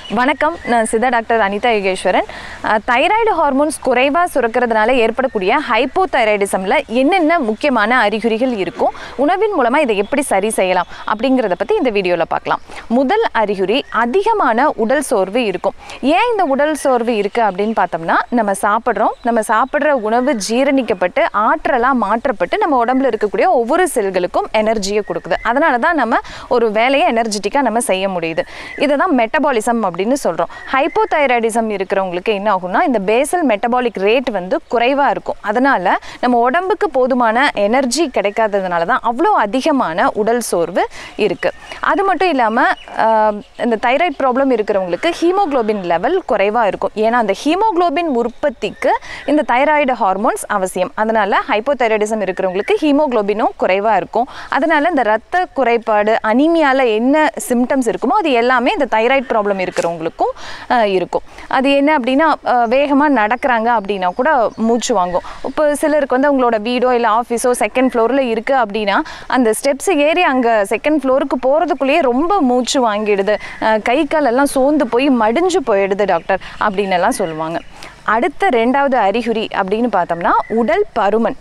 வணக்கம் நான் Siddha doctor Anitha Yugeswaran thyroid hormones குறைவாக சுரக்கிறதுனால ஏற்படக்கூடிய ஹைப்போ தைராய்டிசமில் என்னென்ன முக்கியமான அறிகுறிகள் இருக்கும் உணவின் மூலமாக இதை எப்படி சரி செய்யலாம் அப்படிங்கிறத பற்றி இந்த வீடியோவில் பார்க்கலாம் முதல் அறிகுறி அதிகமான உடல் சோர்வு இருக்கும் ஏன் இந்த உடல் சோர்வு இருக்குது அப்படின்னு பார்த்தோம்னா நம்ம சாப்பிட்றோம் நம்ம சாப்பிட்ற உணவு ஜீரணிக்கப்பட்டு ஆற்றலாக மாற்றப்பட்டு நம்ம உடம்புல இருக்கக்கூடிய ஒவ்வொரு செல்களுக்கும் எனர்ஜியை கொடுக்குது அதனால தான் நம்ம ஒரு வேலையை எனர்ஜெட்டிக்காக நம்ம செய்ய முடியுது இதை தான் மெட்டபாலிசம் அப்படின்னு சொல்கிறோம் ஹைப்போதைராய்டிசம் இருக்கிறவங்களுக்கு என்ன ஆகும்னா இந்த பேசல் மெட்டபாலிக் ரேட் வந்து குறைவாக இருக்கும் அதனால் நம்ம உடம்புக்கு போதுமான எனர்ஜி கிடைக்காததுனால தான் அவ்வளோ அதிகமான உடல் சோர்வு இருக்குது அது மட்டும் இல்லாமல் இந்த தைராய்டு ப்ராப்ளம் இருக்கிறவங்களுக்கு ஹீமோகுளோபின் லெவல் குறைவாக இருக்கும் ஏன்னா அந்த ஹீமோகுளோபின் உற்பத்திக்கு இந்த தைராய்டு ஹார்மோன்ஸ் அவசியம் அதனால் ஹைப்போதைராய்டிசம் இருக்கிறவங்களுக்கு ஹீமோகுளோபினும் குறைவாக இருக்கும் அதனால் இந்த ரத்த குறைபாடு அனிமியாவில் என்ன சிம்டம்ஸ் இருக்குமோ அது எல்லாமே இந்த தைராய்டு ப்ராப்ளம் இருக்கிறவங்களுக்கும் அஹ், இருக்கும் அது என்ன அப்படின்னா வேகமாக நடக்கிறாங்க அப்படின்னா கூட மூச்சு வாங்கும் இப்போ சிலருக்கு வந்து அவங்களோட வீடோ இல்லை ஆஃபீஸோ செகண்ட் ஃப்ளோரில் இருக்குது அப்படின்னா அந்த ஸ்டெப்ஸ் ஏறி அங்கே செகண்ட் ஃப்ளோருக்கு போகிறதுக்குள்ளேயே ரொம்ப மூச்சு வாங்கிடுது அஹ், கை கால் எல்லாம் சோர்ந்து போய் மடிஞ்சு போயிடுது டாக்டர் அப்படின்னு எல்லாம் சொல்லுவாங்க அடுத்த ரெண்டாவது அறிகுறி அப்படின்னு பார்த்தோம்னா உடல் பருமன்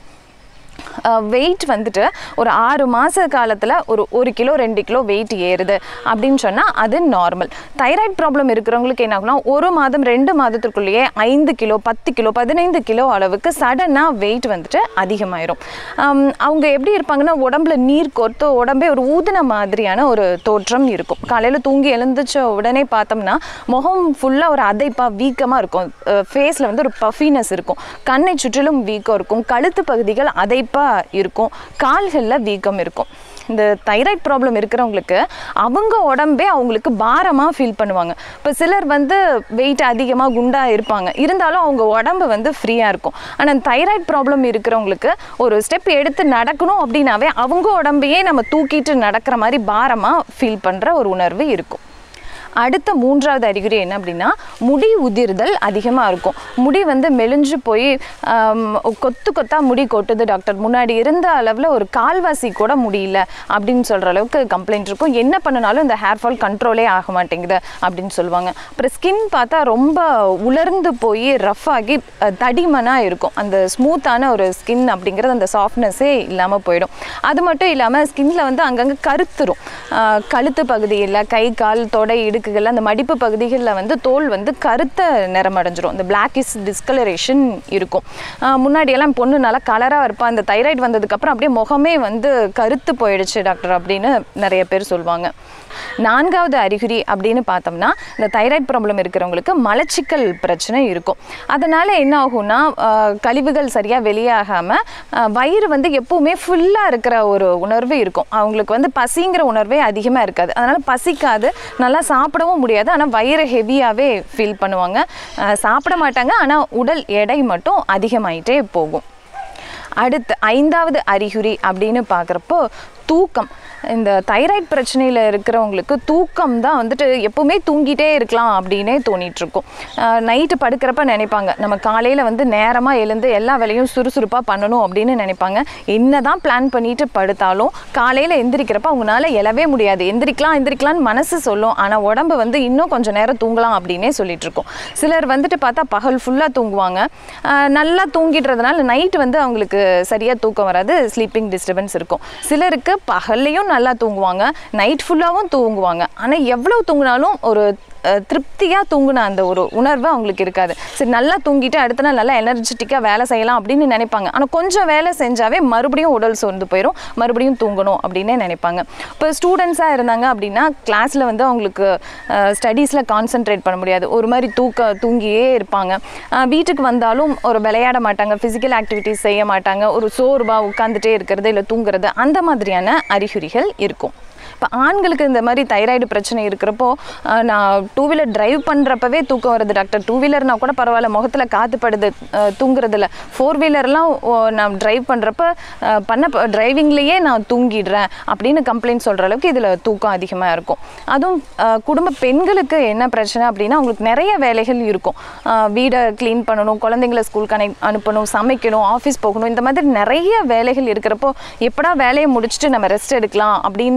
வெயிட் வந்துட்டு ஒரு ஆறு மாத காலத்தில் ஒரு ஒரு கிலோ ரெண்டு கிலோ வெயிட் ஏறுது அப்படின்னு சொன்னால் அது நார்மல் தைராய்டு ப்ராப்ளம் இருக்கிறவங்களுக்கு என்ன ஆகும்னா ஒரு மாதம் ரெண்டு மாதத்துக்குள்ளேயே ஐந்து கிலோ பத்து கிலோ பதினைந்து கிலோ அளவுக்கு சடனாக வெயிட் வந்துட்டு அதிகமாயிரும் ஆம், அவங்க எப்படி இருப்பாங்கன்னா உடம்புல நீர் கொத்து உடம்பே ஒரு ஊதின மாதிரியான ஒரு தோற்றம் இருக்கும் காலையில் தூங்கி எழுந்துச்ச உடனே பார்த்தோம்னா முகம் ஃபுல்லாக ஒரு அதைப்பாக வீக்கமாக இருக்கும் ஃபேஸில் வந்து ஒரு பஃபினஸ் இருக்கும் கண்ணை சுற்றிலும் வீக்கம் இருக்கும் கழுத்து பகுதிகள் அதைப்பாக இருக்கும் கால்களில் வீக்கம் இருக்கும் இந்த தைராய்டு ப்ராப்ளம் இருக்கிறவங்களுக்கு அவங்க உடம்பே அவங்களுக்கு பாரமாக ஃபீல் பண்ணுவாங்க இப்போ சிலர் வந்து வெயிட் அதிகமாக குண்டாக இருப்பாங்க இருந்தாலும் அவங்க உடம்பு வந்து ஃப்ரீயாக இருக்கும் ஆனால் தைராய்டு ப்ராப்ளம் இருக்கிறவங்களுக்கு ஒரு ஸ்டெப் எடுத்து நடக்கணும் அப்படின்னாவே அவங்க உடம்பையே நம்ம தூக்கிட்டு நடக்கிற மாதிரி பாரமாக ஃபீல் பண்ணுற ஒரு உணர்வு இருக்கும் அடுத்த மூன்றாவது அறிகுறி என்ன அப்படின்னா முடி உதிர்தல் அதிகமாக இருக்கும் முடி வந்து மெலிஞ்சு போய் ஆம், கொத்து கொத்தா முடி கொட்டுது டாக்டர் முன்னாடி இருந்த அளவில் ஒரு கால்வாசி கூட முடியல அப்படின்னு சொல்கிற அளவுக்கு கம்ப்ளைண்ட் இருக்கும் என்ன பண்ணினாலும் இந்த ஹேர் ஃபால் கண்ட்ரோலே ஆக மாட்டேங்குது அப்படின்னு சொல்லுவாங்க அப்புறம் ஸ்கின் பார்த்தா ரொம்ப உலர்ந்து போய் ரஃப் ஆகி அஹ், தடிமனாக இருக்கும் அந்த ஸ்மூத்தான ஒரு ஸ்கின் அப்படிங்கிறது அந்த சாஃப்ட்னஸே இல்லாமல் போயிடும் அது மட்டும் இல்லாமல் ஸ்கின்ல வந்து அங்கங்கே கருத்துரும் ஆஹ், கழுத்து பகுதியில் கை கால் தொடை இடுக்குகள் அந்த மடிப்பு பகுதிகளில் வந்து தோல் வந்து கருத்த நிறம் அடைஞ்சிரும் இந்த பிளாக்கிஸ் டிஸ்கலரேஷன் இருக்கும் ஆஹ், முன்னாடியெல்லாம் பொண்ணு நல்லா கலராக இருப்பா அந்த தைராய்டு வந்ததுக்கப்புறம் அப்படியே முகமே வந்து கருத்து போயிடுச்சு டாக்டர் அப்படின்னு நிறைய பேர் சொல்லுவாங்க நான்காவது அறிகுறி அப்படின்னு பார்த்தோம்னா இந்த தைராய்டு ப்ராப்ளம் இருக்கிறவங்களுக்கு மலச்சிக்கல் பிரச்சனை இருக்கும் அதனால் என்ன ஆகும்னா ஆஹ், கழிவுகள் சரியாக வெளியாகாமல் வயிறு வந்து எப்பவுமே ஃபுல்லாக இருக்கிற ஒரு உணர்வு இருக்கும் அவங்களுக்கு வந்து பசிங்கிற உணர்வே அதிகமாக இருக்காது அதனால் பசிக்காது நல்லா சாப்பிடவும் முடியாது ஆனால் வயிறு ஹெவியாகவே ஃபீல் பண்ணுவாங்க ஆஹ், சாப்பிட மாட்டாங்க ஆனால் உடல் எடை மட்டும் அதிகமாயிட்டே போகும் அடுத்து ஐந்தாவது அறிகுறி அப்படின்னு பார்க்குறப்போ தூக்கம் இந்த தைராய்டு பிரச்சனையில் இருக்கிறவங்களுக்கு தூக்கம் தான் வந்துட்டு எப்பவுமே தூங்கிட்டே இருக்கலாம் அப்படின்னே தோணிட்டு இருக்கும் நைட்டு படுக்கிறப்ப நினைப்பாங்க நம்ம காலையில் வந்து நேரமாக எழுந்து எல்லா வேலையும் சுறுசுறுப்பாக பண்ணணும் அப்படின்னு நினைப்பாங்க என்ன தான் பிளான் பண்ணிட்டு படுத்தாலும் காலையில் எந்திரிக்கிறப்ப அவங்களால எழவே முடியாது எந்திரிக்கலாம் எந்திரிக்கலாம்னு மனசு சொல்லும் ஆனால் உடம்பு வந்து இன்னும் கொஞ்சம் நேரம் தூங்கலாம் அப்படின்னே சொல்லிட்டு இருக்கோம் சிலர் வந்துட்டு பார்த்தா பகல் ஃபுல்லாக தூங்குவாங்க ஆஹ் நல்லா தூங்கிடுறதுனால நைட் வந்து அவங்களுக்கு சரியாக தூக்கம் வராது ஸ்லீப்பிங் டிஸ்டர்பன்ஸ் இருக்கும் சிலருக்கு பகல்லையும் நல்லா தூங்குவாங்க நைட் ஃபுல்லாகவும் தூங்குவாங்க ஆனால் எவ்வளோ தூங்கினாலும் ஒரு திருப்தியாக தூங்கின அந்த ஒரு உணர்வு அவங்களுக்கு இருக்காது சரி நல்லா தூங்கிட்டு அடுத்த நாள் நல்லா எனர்ஜெட்டிக்காக வேலை செய்யலாம் அப்படின்னு நினைப்பாங்க ஆனால் கொஞ்சம் வேலை செஞ்சாவே மறுபடியும் உடல் சோர்ந்து போயிடும் மறுபடியும் தூங்கணும் அப்படின்னே நினைப்பாங்க இப்போ ஸ்டூடெண்ட்ஸாக இருந்தாங்க அப்படின்னா கிளாஸில் வந்து அவங்களுக்கு ஸ்டடீஸில் கான்சென்ட்ரேட் பண்ண முடியாது ஒரு மாதிரி தூக்க தூங்கியே இருப்பாங்க அஹ் வீட்டுக்கு வந்தாலும் ஒரு விளையாட மாட்டாங்க ஃபிசிக்கல் ஆக்டிவிட்டிஸ் செய்ய மாட்டாங்க ஒரு சோர்வாக உட்காந்துட்டே இருக்கிறது இல்லை தூங்குறது அந்த மாதிரியான அறிகுறிகள் இருக்கும் இப்போ ஆண்களுக்கு இந்த மாதிரி தைராய்டு பிரச்சனை இருக்கிறப்போ அஹ், நான் டூ வீலர் டிரைவ் பண்ணுறப்பவே தூக்கம் வருது டாக்டர் டூ வீலர்னா கூட பரவாயில்ல முகத்தில் காற்று படுது அஹ், தூங்குறதில்ல ஃபோர் வீலர்லாம் நான் டிரைவ் பண்ணுறப்ப பண்ண டிரைவிங்லேயே நான் தூங்கிடுறேன் அப்படின்னு கம்ப்ளைண்ட் சொல்கிற அளவுக்கு இதில் தூக்கம் அதிகமாக இருக்கும் அதுவும் அஹ், குடும்ப பெண்களுக்கு என்ன பிரச்சனை அப்படின்னா அவங்களுக்கு நிறைய வேலைகள் இருக்கும் அஹ், வீடை க்ளீன் பண்ணணும் குழந்தைங்கள ஸ்கூல் கனெக்ட் அனுப்பணும் சமைக்கணும் ஆஃபீஸ் போகணும் இந்த மாதிரி நிறைய வேலைகள் இருக்கிறப்போ எப்படா வேலையை முடிச்சுட்டு நம்ம ரெஸ்ட் எடுக்கலாம் அப்படின்ற மாதிரி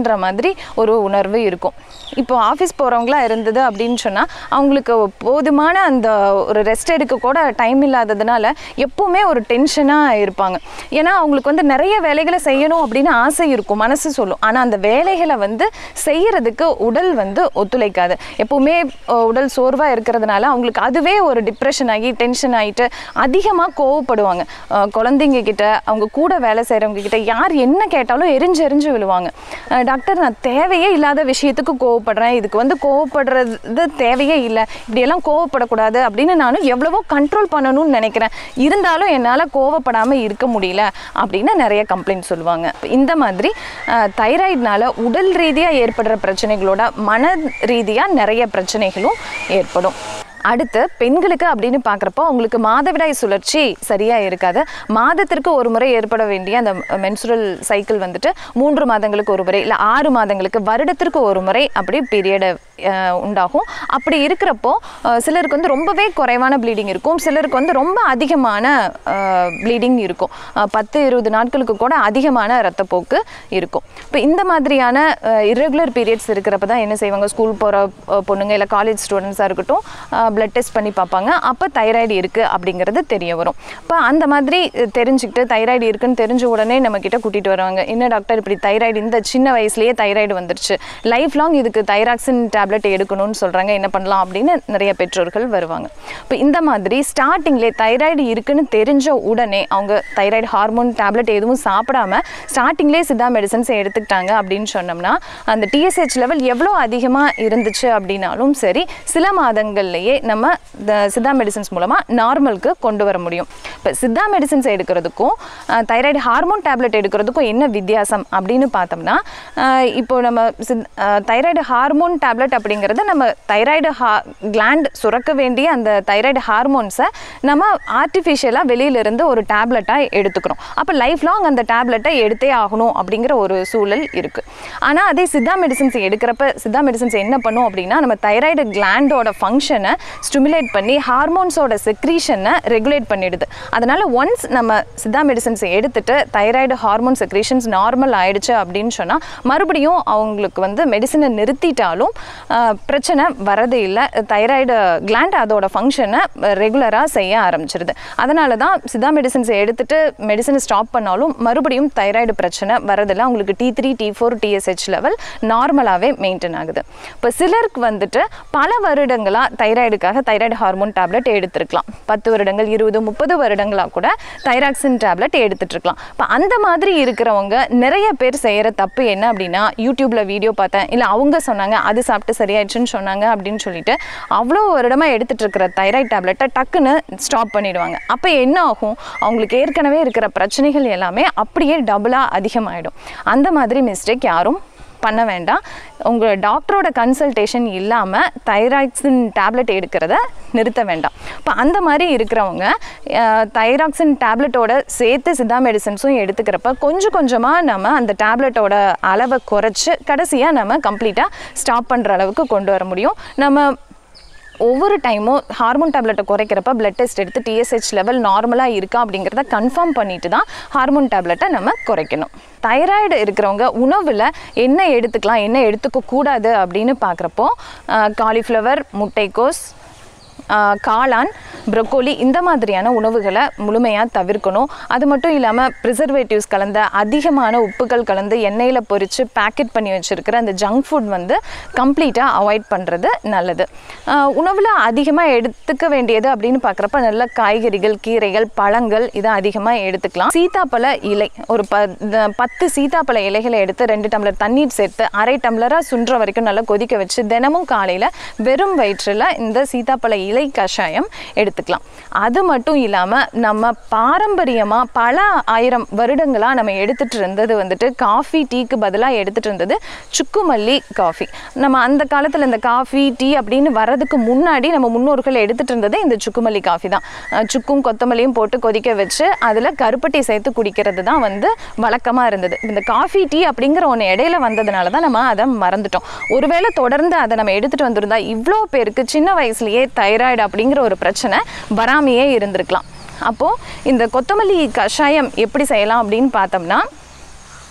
ஒரு உணர்வு இருக்கும் இப்போ ஆஃபீஸ் போகிறவங்களா இருந்தது அப்படின்னு சொன்னால் அவங்களுக்கு போதுமான அந்த ஒரு ரெஸ்ட் எடுக்க கூட டைம் இல்லாததுனால எப்போவுமே ஒரு டென்ஷனாக இருப்பாங்க ஏன்னா அவங்களுக்கு வந்து நிறைய வேலைகளை செய்யணும் அப்படின்னு ஆசை இருக்கும் மனசு சொல்லும் ஆனால் அந்த வேலைகளை வந்து செய்யறதுக்கு உடல் வந்து ஒத்துழைக்காது எப்போவுமே அஹ், உடல் சோர்வாக இருக்கிறதுனால அவங்களுக்கு அதுவே ஒரு டிப்ரெஷன் ஆகி டென்ஷன் ஆகிட்டு அதிகமாக கோவப்படுவாங்க அஹ், குழந்தைங்க கிட்ட அவங்க கூட வேலை செய்கிறவங்க கிட்ட யார் என்ன கேட்டாலும் எரிஞ்சு எரிஞ்சு விழுவாங்க அஹ், டாக்டர் நான் தேவையே இல்லாத விஷயத்துக்கு கோவப்படுறேன் இதுக்கு வந்து கோவப்படுறது தேவையே இல்லை இப்படியெல்லாம் கோவப்படக்கூடாது அப்படின்னு நானும் எவ்வளவோ கண்ட்ரோல் பண்ணணும்னு நினைக்கிறேன் இருந்தாலும் என்னால் கோவப்படாமல் இருக்க முடியல அப்படின்னு நிறைய கம்ப்ளைண்ட் சொல்லுவாங்க இந்த மாதிரி தைராய்டுனால உடல் ரீதியாக ஏற்படுற பிரச்சனைகளோட மன ரீதியாக நிறைய பிரச்சனைகளும் ஏற்படும் அடுத்து பெண்களுக்கு அப்படின்னு பார்க்குறப்போ அவங்களுக்கு மாதவிடாய் சுழற்சி சரியாக இருக்காது மாதத்திற்கு ஒரு முறை ஏற்பட வேண்டிய அந்த மென்சுரல் சைக்கிள் வந்துட்டு மூன்று மாதங்களுக்கு ஒரு முறை இல்லை ஆறு மாதங்களுக்கு வருடத்திற்கு ஒரு முறை அப்படி பீரியடு உண்டாகும் அப்படி இருக்கிறப்போ அஹ், சிலருக்கு வந்து ரொம்பவே குறைவான ப்ளீடிங் இருக்கும் சிலருக்கு வந்து ரொம்ப அதிகமான ப்ளீடிங் இருக்கும் அஹ், பத்து இருபது நாட்களுக்கு கூட அதிகமான ரத்தப்போக்கு இருக்கும் இப்போ இந்த மாதிரியான இரெகுலர் பீரியட்ஸ் இருக்கிறப்ப தான் என்ன செய்வாங்க ஸ்கூல் போகிற பொண்ணுங்க இல்லை காலேஜ் ஸ்டூடெண்ட்ஸாக இருக்கட்டும் பிளட் டெஸ்ட் பண்ணி பார்ப்பாங்க அப்போ தைராய்டு இருக்குது அப்படிங்கிறது தெரிய வரும் இப்போ அந்த மாதிரி அஹ், தெரிஞ்சுக்கிட்டு தைராய்டு இருக்குன்னு தெரிஞ்ச உடனே நம்ம கிட்ட கூட்டிகிட்டு வருவாங்க என்ன டாக்டர் இப்படி தைராய்டு இந்த சின்ன வயசுலேயே தைராய்டு வந்துருச்சு லைஃப் லாங் இதுக்கு தைராக்சின் டேப்லெட் எடுக்கணும்னு சொல்கிறாங்க என்ன பண்ணலாம் அப்படின்னு நிறைய பெற்றோர்கள் வருவாங்க இப்போ இந்த மாதிரி ஸ்டார்டிங்லேயே தைராய்டு இருக்குன்னு தெரிஞ்ச உடனே அவங்க தைராய்டு ஹார்மோன் டேப்லெட் எதுவும் சாப்பிடாம ஸ்டார்டிங்லேயே சித்தா மெடிசன்ஸ் எடுத்துக்கிட்டாங்க அப்படின்னு சொன்னோம்னா அந்த டிஎஸ்ஹெச் லெவல் எவ்வளோ அதிகமாக இருந்துச்சு அப்படின்னாலும் சரி சில மாதங்கள்லேயே நம்ம இந்த சித்தா மெடிசன்ஸ் மூலமாக நார்மலுக்கு கொண்டு வர முடியும் இப்போ சித்தா மெடிசன்ஸ் எடுக்கிறதுக்கும் தைராய்டு ஹார்மோன் டேப்லெட் எடுக்கிறதுக்கும் என்ன வித்தியாசம் அப்படின்னு பார்த்தோம்னா அஹ், இப்போ நம்ம சித் தைராய்டு ஹார்மோன் டேப்லெட் அப்படிங்கிறது நம்ம தைராய்டு ஹா கிளாண்ட் சுரக்க வேண்டிய அந்த தைராய்டு ஹார்மோன்ஸை நம்ம ஆர்டிஃபிஷியலாக வெளியிலிருந்து ஒரு டேப்லெட்டாக எடுத்துக்கிறோம் அப்போ லைஃப் லாங் அந்த டேப்லெட்டை எடுத்தே ஆகணும் அப்படிங்கிற ஒரு சூழல் இருக்குது ஆனால் அதே சித்தா மெடிசன்ஸ் எடுக்கிறப்ப சித்தா மெடிசன்ஸ் என்ன பண்ணும் அப்படின்னா நம்ம தைராய்டு கிளாண்டோட ஃபங்க்ஷனை ஸ்டிமுலேட் பண்ணி ஹார்மோன்ஸோட செக்ரீஷனை ரெகுலேட் பண்ணிடுது அதனால் ஒன்ஸ் நம்ம சித்தா மெடிசன்ஸ் எடுத்துட்டு தைராய்டு ஹார்மோன் செக்ரீஷன்ஸ் நார்மல் ஆயிடுச்சு அப்படின்னு சொன்னால் மறுபடியும் அவங்களுக்கு வந்து மெடிசனை நிறுத்திட்டாலும் ஆஹ், பிரச்சனை வரது இல்லை தைராய்டு கிளாண்ட் அதோட ஃபங்க்ஷனை ரெகுலராக செய்ய ஆரம்பிச்சிருது அதனால தான் சித்தா மெடிசன்ஸ் எடுத்துட்டு மெடிசனை ஸ்டாப் பண்ணாலும் மறுபடியும் தைராய்டு பிரச்சனை வரதில்லை அவங்களுக்கு T three T four TSH level நார்மலாகவே மெயின்டைன் ஆகுது இப்போ சிலருக்கு வந்துட்டு பல வருடங்களாக தைராய்டுக்காக தைராய்டு ஹார்மோன் டேப்லெட் எடுத்திருக்கலாம் பத்து வருடங்கள் இருபது முப்பது வருடங்களாக கூட தைராக்சின் டேப்லெட் எடுத்துட்டு இருக்கலாம் இப்போ அந்த மாதிரி இருக்கிறவங்க நிறைய பேர் செய்கிற தப்பு என்ன அப்படின்னா யூடியூப்ல வீடியோ பார்த்தேன் இல்லை அவங்க சொன்னாங்க அது சாப்பிட்டு சரியாயிடுச்சுன்னு சொன்னாங்க அப்படின்னு சொல்லிட்டு அவ்வளோ வருடமாக எடுத்துட்டு இருக்கிற தைராய்டு டேப்லெட்டை டக்குன்னு ஸ்டாப் பண்ணிடுவாங்க அப்போ என்ன ஆகும் அவங்களுக்கு ஏற்கனவே இருக்கிற பிரச்சனைகள் எல்லாமே அப்படியே டபுளாக அதிகமாயிடும் அந்த மாதிரி மிஸ்டேக் யாரும் பண்ண வேண்டாம் உங்கள் டாக்டரோட கன்சல்டேஷன் இல்லாமல் தைராக்சின் டேப்லெட் எடுக்கிறத நிறுத்த வேண்டாம் இப்போ அந்த மாதிரி இருக்கிறவங்க தைராக்சின் டேப்லெட்டோட சேர்த்து சித்தா மெடிசன்ஸும் எடுத்துக்கிறப்ப கொஞ்சம் கொஞ்சமாக நம்ம அந்த டேப்லெட்டோட அளவை குறைச்சி கடைசியாக நம்ம கம்ப்ளீட்டாக ஸ்டாப் பண்ணுற அளவுக்கு கொண்டு வர முடியும் நம்ம ஒவ்வொரு டைமும் ஹார்மோன் டேப்லெட்டை குறைக்கிறப்ப பிளட் டெஸ்ட் எடுத்து டிஎஸ்ஹெச் லெவல் நார்மலாக இருக்கா அப்படிங்கிறத கன்ஃபார்ம் பண்ணிட்டு தான் ஹார்மோன் டேப்லெட்டை நம்ம குறைக்கணும் தைராய்டு இருக்கிறவங்க உணவில் என்ன எடுத்துக்கலாம் என்ன எடுத்துக்க கூடாது அப்படின்னு பார்க்குறப்போ காலிஃப்ளவர் முட்டைக்கோஸ் ஆஹ் காளான் ப்ரொக்கோலி இந்த மாதிரியான உணவுகளை முழுமையாக தவிர்க்கணும் அது மட்டும் இல்லாமல் ப்ரிசர்வேட்டிவ்ஸ் கலந்த அதிகமான உப்புகள் கலந்து எண்ணெயில் பொரித்து பேக்கெட் பண்ணி வச்சுருக்கிற அந்த ஜங்க் ஃபுட் வந்து கம்ப்ளீட்டாக அவாய்ட் பண்ணுறது நல்லது உணவில் அதிகமாக எடுத்துக்க வேண்டியது அப்படின்னு பார்க்குறப்ப நல்ல காய்கறிகள் கீரைகள் பழங்கள் இதை அதிகமாக எடுத்துக்கலாம் சீத்தாப்பழ இலை ஒரு ப த- பத்து சீத்தாப்பழ இலைகளை எடுத்து ரெண்டு டம்ளர் தண்ணீர் சேர்த்து அரை டம்ளராக சுன்ற வரைக்கும் நல்லா கொதிக்க வச்சு தினமும் காலையில் வெறும் வயிற்றில் இந்த சீத்தாப்பழ இலை கஷாயம் எடுத்துக்கலாம் அது மட்டும் இல்லாமல் நம்ம பாரம்பரியமாக பல ஆயிரம் வருடங்களாக நம்ம எடுத்துட்டு இருந்தது வந்துட்டு காஃபி டீக்கு பதிலாக எடுத்துட்டு இருந்தது சுக்குமல்லி காஃபி நம்ம அந்த காலத்தில் இந்த காஃபி டீ அப்படின்னு வர்றதுக்கு முன்னாடி நம்ம முன்னோர்கள் எடுத்துட்டு இருந்தது இந்த சுக்குமல்லி காஃபி தான் அஹ் சுக்கும் கொத்தமல்லியும் போட்டு கொதிக்க வச்சு அதில் கருப்பட்டி சேர்த்து குடிக்கிறது தான் வந்து வழக்கமாக இருந்தது இந்த காஃபி டீ அப்படிங்கிற ஒன்று இடையில வந்ததுனால தான் நம்ம அதை மறந்துட்டோம் ஒருவேளை தொடர்ந்து அதை நம்ம எடுத்துட்டு வந்திருந்தா இவ்வளோ பேருக்கு சின்ன வயசுலயே தைராய்டு அப்படிங்கிற ஒரு பிரச்சனை வராமையே இருந்திருக்கலாம் அப்போது இந்த கொத்தமல்லி கஷாயம் எப்படி செய்யலாம் அப்படின்னு பார்த்தோம்னா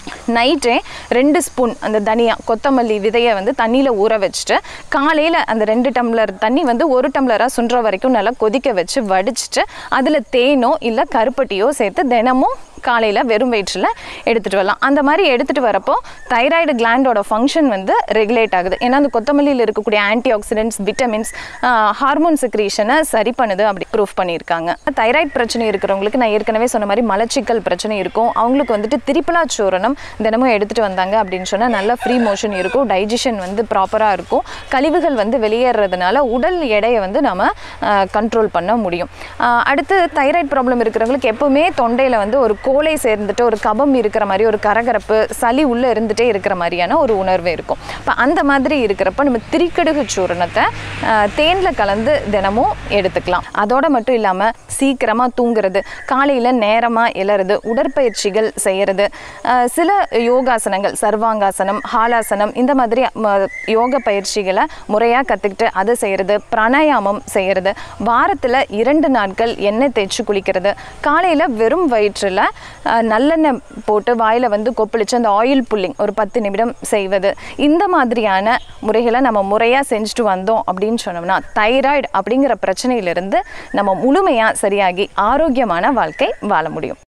நைட்டே ரெண்டு ஸ்பூன் அந்த தனியா கொத்தமல்லி விதையை வந்து தண்ணியில் ஊற வச்சுட்டு காலையில் அந்த ரெண்டு டம்ளர் தண்ணி வந்து ஒரு டம்ளராக சுண்டுற வரைக்கும் நல்லா கொதிக்க வச்சு வடிச்சிட்டு அதில் தேனோ இல்லை கருப்பட்டியோ சேர்த்து தினமும் காலையில் வெறும் வயிற்றில் எடுத்துகிட்டு வரலாம் அந்த மாதிரி எடுத்துகிட்டு வரப்போ தைராய்டு கிளாண்டோட ஃபங்க்ஷன் வந்து ரெகுலேட் ஆகுது ஏன்னா அந்த கொத்தமல்லியில் இருக்கக்கூடிய ஆன்டி ஆக்சிடென்ட்ஸ் விட்டமின்ஸ் ஹார்மோன் செக்ரீஷனை சரி பண்ணுது அப்படி ப்ரூஃப் பண்ணியிருக்காங்க தைராய்டு பிரச்சனை இருக்கிறவங்களுக்கு நான் ஏற்கனவே சொன்ன மாதிரி மலச்சிக்கல் பிரச்சனை இருக்கும் அவங்களுக்கு வந்துட்டு திரிப்பலா சூரணம் தினமும் எடுத்துகிட்டு வந்தாங்க அப்படின்னு சொன்னால் நல்லா ஃப்ரீ மோஷன் இருக்கும் டைஜஷன் வந்து ப்ராப்பராக இருக்கும் கழிவுகள் வந்து வெளியேறதுனால உடல் எடையை வந்து நம்ம கண்ட்ரோல் பண்ண முடியும் ஆஹ் அடுத்து தைராய்டு ப்ராப்ளம் இருக்கிறவங்களுக்கு எப்பவுமே தொண்டையில் வந்து ஒரு கோலை சேர்ந்துட்டு ஒரு கபம் இருக்கிற மாதிரி ஒரு கரகரப்பு சளி உள்ளே இருந்துகிட்டே இருக்கிற மாதிரியான ஒரு உணர்வு இருக்கும் இப்போ அந்த மாதிரி இருக்கிறப்ப நம்ம திரிக்கடுகு சூரணத்தை தேனில் கலந்து தினமும் எடுத்துக்கலாம் அதோட மட்டும் இல்லாமல் சீக்கிரமாக தூங்குறது காலையில் நேரமாக எழறது உடற்பயிற்சிகள் செய்கிறது சில யோகாசனங்கள் சர்வாங்காசனம் ஹாலாசனம் இந்த மாதிரி ம, யோக பயிற்சிகளை முறையாக கற்றுக்கிட்டு அதை செய்கிறது பிராணாயாமம் செய்கிறது வாரத்தில் இரண்டு நாட்கள் எண்ணெய் தேய்ச்சி குளிக்கிறது காலையில் வெறும் வயிற்றில் அஹ், நல்லெண்ணெய் போட்டு வாயில் வந்து கொப்பளிச்சு அந்த ஆயில் புல்லிங் ஒரு பத்து நிமிடம் செய்வது இந்த மாதிரியான முறைகளை நம்ம முறையாக செஞ்சுட்டு வந்தோம் அப்படின்னு சொன்னோம்னா தைராய்டு அப்படிங்கிற பிரச்சனையிலிருந்து நம்ம முழுமையாக சரியாகி ஆரோக்கியமான வாழ்க்கை வாழ முடியும்